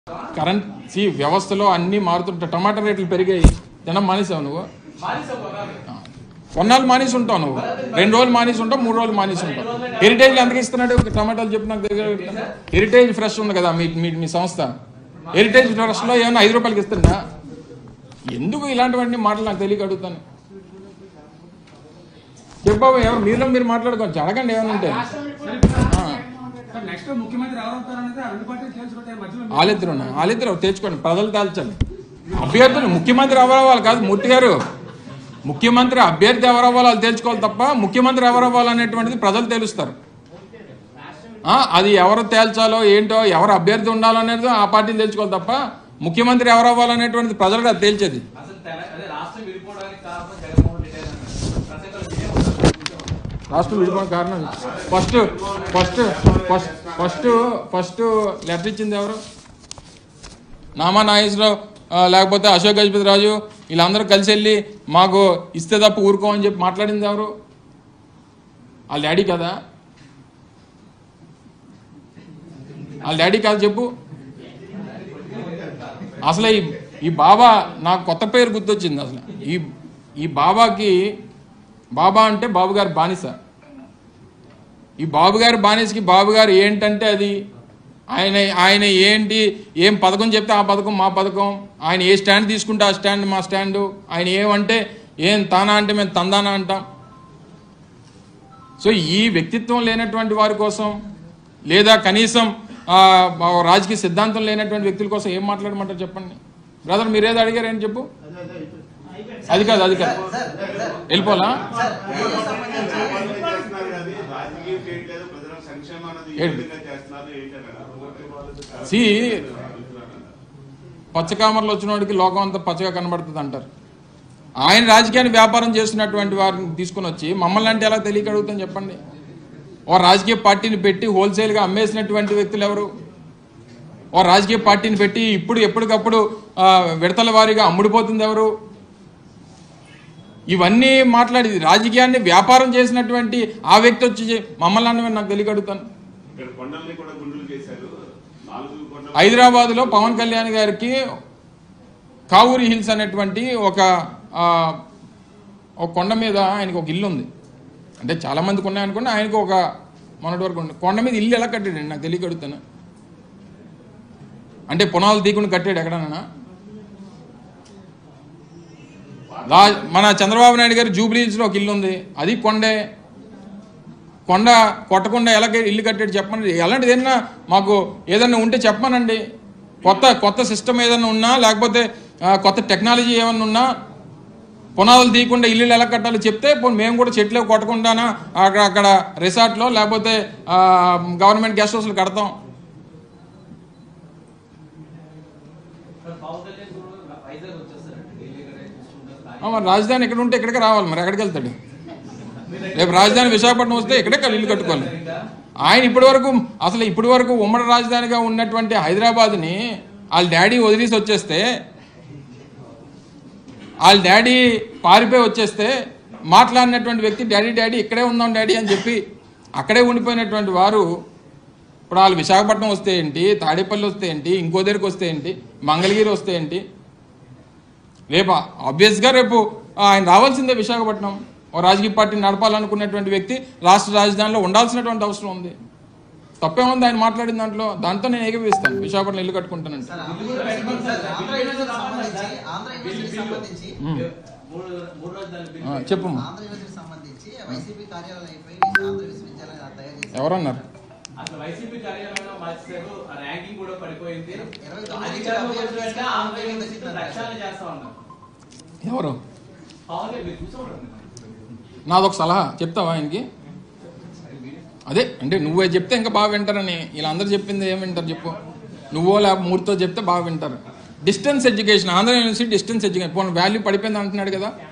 Current C వ్యవస్థలో అన్ని మారుతుంటాయి టమాటా రేట్లు పెరిగాయి తినడం మానేసావు నువ్వు కొన్నాళ్ళు మానేసి ఉంటావు నువ్వు రెండు రోజులు మానేసి ఉంటావు మూడు రోజులు మానేసి ఉంటావు హెరిటేజ్ ఎంతకి ఇస్తున్నాడు ఒక టమాటాలు చెప్పి నాకు దగ్గర హెరిటేజ్ ఫ్రెష్ ఉంది కదా మీ మీ మీ సంస్థ హెరిటేజ్ ఫ్రెష్లో ఏమైనా ఐదు రూపాయలకి ఇస్తున్నా ఎందుకు ఇలాంటివన్నీ మాటలు నాకు తెలియక అడుగుతాను చెప్పావు ఎవరు మీలో మీరు మాట్లాడుకోవచ్చు అడగండి ఏమైనా ఉంటే ఆ. సార్ నెక్స్ట్ ముఖ్యమంత్రి ఎవరు అవుతారనేది ఆ రెండు పార్టీలు తెలుసుకుంటే మధ్యలో వాళ్ళిద్దరు ఉన్నాయి వాళ్ళిద్దరు తెచ్చుకోండి ప్రజలు తేల్చాలి అభ్యర్థులు ముఖ్యమంత్రి ఎవరవ్వాలి కాదు మూర్తి గారు ముఖ్యమంత్రి అభ్యర్థి ఎవరవ్వాలో వాళ్ళు తెలుసుకోవాలి తప్ప ముఖ్యమంత్రి ఎవరవ్వాలనేటువంటిది ప్రజలు తెలుస్తారు ఆ, అది ఎవరు తేల్చాలో ఏంటో ఎవరు అభ్యర్థి ఉండాలో అనేది ఆ పార్టీలు తెలుసుకోవాలి తప్ప ముఖ్యమంత్రి ఎవరు అవ్వాలనేటువంటిది ప్రజలకు అది తేల్చేది అసలు తెల- అదే రాష్ట్రం విడిపోవడానికి కారణం జగన్మోహన్ రెడ్డి అని అన్నారు. ప్రసంగంలో మీరే ఉన్నారు. రాష్ట్రం విడిపోయిన కారణం first first first first first letter ఇచ్చింది ఎవరు నామా నాగేశ్వరరావు ఆ, లేకపోతే అశోక్ గజపతి రాజు వీళ్ళందరూ కలిసి వెళ్ళి మాకు ఇస్తే తప్ప ఊరుకోమని చెప్పి మాట్లాడింది ఎవరు వాళ్ళ డాడీ కదా వాళ్ళ డాడీ కాదు చెప్పు అసలు ఈ ఈ బాబా నాకు కొత్త పేరు గుర్తొచ్చింది అసలు ఈ ఈ బాబాకి బాబా అంటే బాబు గారి బానిస ఈ బాబు గారి బానిసకి బాబు గారు ఏంటంటే అది ఆయన ఆయన ఏంటి ఏం పథకం చెప్తే ఆ పథకం మా పథకం ఆయన ఏ స్టాండ్ తీసుకుంటే ఆ స్టాండ్ మా స్టాండు ఆయన ఏమంటే ఏం తానా అంటే మేము తందానా అంటాం సో ఈ వ్యక్తిత్వం లేనటువంటి వారి కోసం లేదా కనీసం ఆ, రాజకీయ సిద్ధాంతం లేనటువంటి వ్యక్తుల కోసం ఏం మాట్లాడమంటారు చెప్పండి బ్రదర్ మీరేదో అడిగారు ఏంటి చెప్పు అది కాదు అది కాదు వెళ్ళిపోలా రాజకీయం చేయట్లేదు ప్రజల సంక్షేమాన్ని ఏ ఏంటి? విధంగా చేస్తున్నారు ఏంటన్నా సి పచ్చకామర్లు వచ్చిన వాడికి లోకం అంతా పచ్చగా కనబడుతుంది అంటారు ఆయన రాజకీయాన్ని వ్యాపారం చేస్తున్నటువంటి వారిని తీసుకుని వచ్చి మమ్మల్ని అంటే ఎలా తెలియక అడుగుతాం చెప్పండి ఓ రాజకీయ పార్టీని పెట్టి హోల్సేల్గా అమ్మేసినటువంటి వ్యక్తులు ఎవరు ఓ రాజకీయ పార్టీని పెట్టి ఇప్పుడు ఎప్పటికప్పుడు ఆ, విడతల వారీగా అమ్ముడిపోతుంది ఎవరు ఇవన్నీ మాట్లాడి రాజకీయాన్ని వ్యాపారం చేసినటువంటి ఆ వ్యక్తి వచ్చి మమ్మల్ని అన్నమని నాకు తెలియక అడుగుతాను ఇక్కడ కొండల్ని కూడా గుండులు చేశారు నాలుగు కొండలు హైదరాబాద్లో పవన్ కళ్యాణ్ గారికి కావూరి హిల్స్ అనేటువంటి ఒక ఆ, ఒక కొండ మీద ఆయనకు ఒక ఇల్లు ఉంది అంటే చాలా మందికి ఉన్నాయనుకోండి ఆయనకు ఒక మొన్నటి వరకు ఉంది కొండ మీద ఇల్లు ఎలా కట్టాడండి నాకు తెలియక అడుగుతాను అంటే పునాలు తీకుండా కట్టాడు ఎక్కడన్నా రా మన చంద్రబాబు నాయుడు గారు జూబ్లీ హిల్స్లో ఒక ఇల్లు ఉంది అది కొండే కొండ కొట్టకుండా ఎలా ఇల్లు కట్టాడు చెప్పండి ఎలాంటిది ఏదైనా మాకు ఏదైనా ఉంటే చెప్పమనండి కొత్త కొత్త సిస్టమ్ ఏదైనా ఉన్నా లేకపోతే ఆ, కొత్త టెక్నాలజీ ఏమన్నా ఉన్నా పునాదులు తీయకుండా ఇల్లు ఎలా కట్టాలో చెప్తే పోనీ మేము కూడా చెట్లు కొట్టకుండానా అక్కడ అక్కడ రిసార్ట్లో లేకపోతే ఆ, గవర్నమెంట్ గెస్ట్ హౌస్లు కడతాం మరి పవన్ కళ్యాణ్ కూడా వైజాగ్ వచ్చేస్తారండి ఢిల్లీ ఇక్కడ చూసుకుంటారు ఆ, మరి రాజధాని ఎక్కడ ఉంటే ఇక్కడికి రావాలి మరి ఎక్కడికి వెళ్తాడు రేపు రాజధాని విశాఖపట్నం వస్తే ఇక్కడే కల్- ఇల్లు కట్టుకోవాలి ఆయన ఇప్పటి వరకు అసలు ఇప్పటి వరకు ఉమ్మడి రాజధానిగా ఉన్నటువంటి హైదరాబాద్ని వాళ్ళ డాడీ వదిలేసి వచ్చేస్తే వాళ్ళ డాడీ పారిపోయి వచ్చేస్తే మాట్లాడినటువంటి వ్యక్తి డాడీ డాడీ ఇక్కడే ఉందాం డాడీ అని చెప్పి అక్కడే ఉండిపోయినటువంటి వారు ఇప్పుడు వాళ్ళు విశాఖపట్నం వస్తే ఏంటి తాడేపల్లి వస్తే ఏంటి ఇంకో దగ్గరికి వస్తే ఏంటి మంగళగిరి వస్తే ఏంటి రేపు ఆబ్వియస్గా రేపు ఆయన రావాల్సిందే విశాఖపట్నం ఓ రాజకీయ పార్టీని నడపాలనుకున్నటువంటి వ్యక్తి రాష్ట్ర రాజధానిలో ఉండాల్సినటువంటి అవసరం ఉంది తప్పేముంది ఆయన మాట్లాడిన దాంట్లో దాంతో నేను ఏకీపిస్తాను విశాఖపట్నం ఇల్లు కట్టుకుంటానంటే సార్ ఆంధ్ర యూనివర్సిటీకి సంబంధించి ఆంధ్ర యూనివర్సిటీకి సంబంధించి మూడు మూడు రోజులు బిల్లు ఆ, చెప్పమ్మా ఆంధ్ర యూనివర్సిటీకి సంబంధించి వైసీపీ కార్యాలయం అయిపోయి ఆంధ్ర విశ్వవిద్యాలయం తయారు చేశారు ఎవరన్నారు అసలు వైసీపీ కార్యాలయంలో మార్చారు ఆ ర్యాంకింగ్ కూడా పడిపోయింది ఇరవై తొమ్మిది అధికారంలోకి నుంచి వచ్చిన వెంటనే ఆంధ్ర డెబ్బై యూనివర్సిటీ ఎనిమిది రక్షణ చేస్తా ఉన్నారు ఎవరు పవన్ కళ్యాణ్ మీరు చూసుకోండి నాదొక సలహా చెప్తావా ఆయనకి అదే అంటే నువ్వే చెప్తే ఇంకా బాగా వింటారని వీళ్ళందరూ చెప్పింది ఏం వింటారు చెప్పు నువ్వో లేకపోతే మూర్తో చెప్తే బాగా వింటారు distance education Andhra university distance education పోనీ వాల్యూ పడిపోయింది అంటున్నాడు కదా